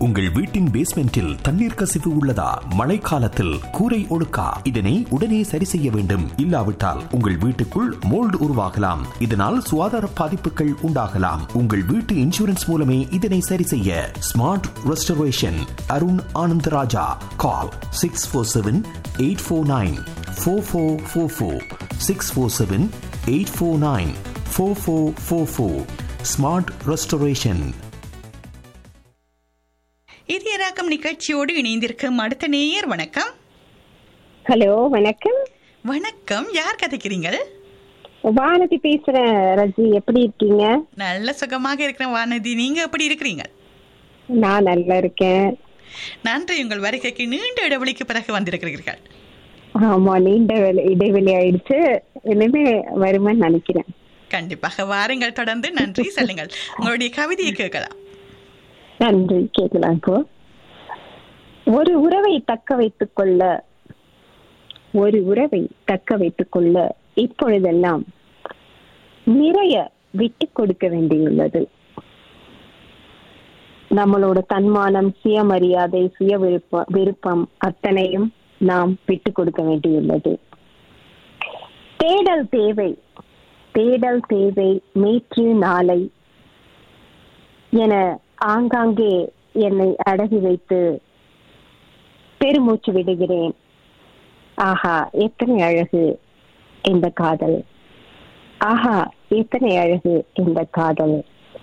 உங்கள் வீட்டின் பேஸ்மெண்டில் தண்ணீர் கசிவு உள்ளதா மழைக்காலத்தில் கூரை ஒழுக்கா இதனை உடனே சரி செய்ய வேண்டும் இல்லாவிட்டால் உங்கள் வீட்டுக்குள் மோல்டு உருவாகலாம் இதனால் சுகாதார பாதிப்புகள் உண்டாகலாம் உங்கள் வீட்டு இன்சூரன்ஸ் மூலமே இதனை சரி செய்ய smart restoration Arun Anandaraja call six four seven eight four nine four four four four six four seven eight four nine four four four four smart restoration இதயராக்கம் நிகழ்ச்சியோடு இணைந்திருக்கும் அடுத்த நேயர் வணக்கம் ஹலோ வணக்கம் வணக்கம் யார் கதைக்கிறீங்கள் வானதி பேசுறேன் ரஜி எப்படி இருக்கீங்க நல்ல சுகமாக இருக்கிற வானதி நீங்க எப்படி இருக்கிறீங்க நான் நல்லா இருக்கேன் நன்றி உங்கள் வருகைக்கு நீண்ட இடைவெளிக்கு பிறகு வந்திருக்கிறீர்கள் ஆமா நீண்ட வேலை- இடைவெளி ஆயிடுச்சு இனிமே வருவேன்னு நினைக்கிறேன் கண்டிப்பாக வாருங்கள் தொடர்ந்து நன்றி சொல்லுங்கள் உங்களுடைய கவிதையை கேட்கலாம் நன்றி கேட்கலாம் இப்போ ஒரு உறவை தக்க வைத்துக் கொள்ள ஒரு உறவை தக்க வைத்துக் கொள்ள இப்பொழுதெல்லாம் நிறைய விட்டு கொடுக்க வேண்டியுள்ளது நம்மளோட தன்மானம் சுயமரியாதை சுய விருப்பம் விருப்பம் அத்தனையும் நாம் விட்டு கொடுக்க வேண்டியுள்ளது தேடல் தேவை தேடல் தேவை நேற்று நாளை என ஆங்காங்கே என்னை அடகி வைத்து பெருமூச்சு விடுகிறேன் ஆஹா எத்தனை அழகு இந்த காதல் ஆஹா எத்தனை அழகு இந்த காதல்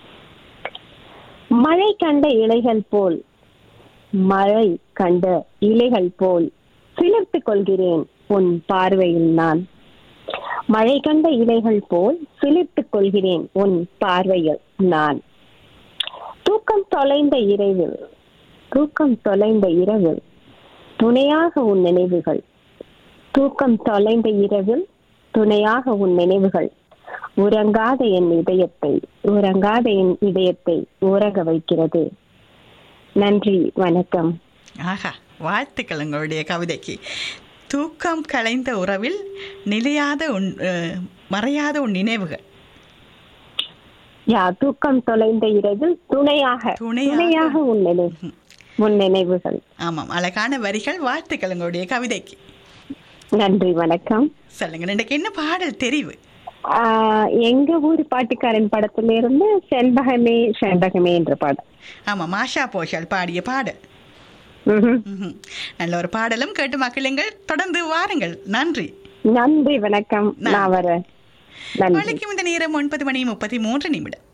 மழை கண்ட இலைகள் போல் மழை கண்ட இலைகள் போல் சிலிர்த்துக் கொள்கிறேன் உன் பார்வையில் நான் மழை கண்ட இலைகள் போல் சிலிர்த்துக் கொள்கிறேன் உன் பார்வையில் நான் தூக்கம் தொலைந்த இரவில் தூக்கம் தொலைந்த இரவில் துணையாக உன் நினைவுகள் தூக்கம் தொலைந்த இரவில் துணையாக உன் நினைவுகள் உறங்காத என் இதயத்தை உறங்காத என் இதயத்தை உறங்க வைக்கிறது நன்றி வணக்கம் ஆஹா வாழ்த்துக்கள் உங்களுடைய கவிதைக்கு தூக்கம் கலைந்த உறவில் நிலையாத உன் அஹ், மறையாத உன் நினைவுகள் யா தூக்கம் தொலைந்த இரவில் துணையாக துணையாக. துணையாக உன் நினைவு உன் நினைவுகள் ஆமாம் அழகான வரிகள் வாழ்த்துக்கள் உங்களுடைய கவிதைக்கு நன்றி வணக்கம் சொல்லுங்க இன்றைக்கு என்ன பாடல் தெரிவு ஆஹ் எங்க ஊர் பாட்டுக்காரன் படத்துல இருந்து செண்பகமே செண்பகமே என்ற பாடம் ஆமாம் மாஷா போஷால் பாடிய பாடல் ம்ஹும். ம்ஹும். நல்ல ஒரு பாடலும் கேட்டு மக்களுங்கள் தொடர்ந்து வாருங்கள் நன்றி நன்றி வணக்கம் நான் வரேன் நன்றி வழக்கம் இந்த நேரம் ஒன்பது மணி முப்பத்தி மூன்று நிமிடம்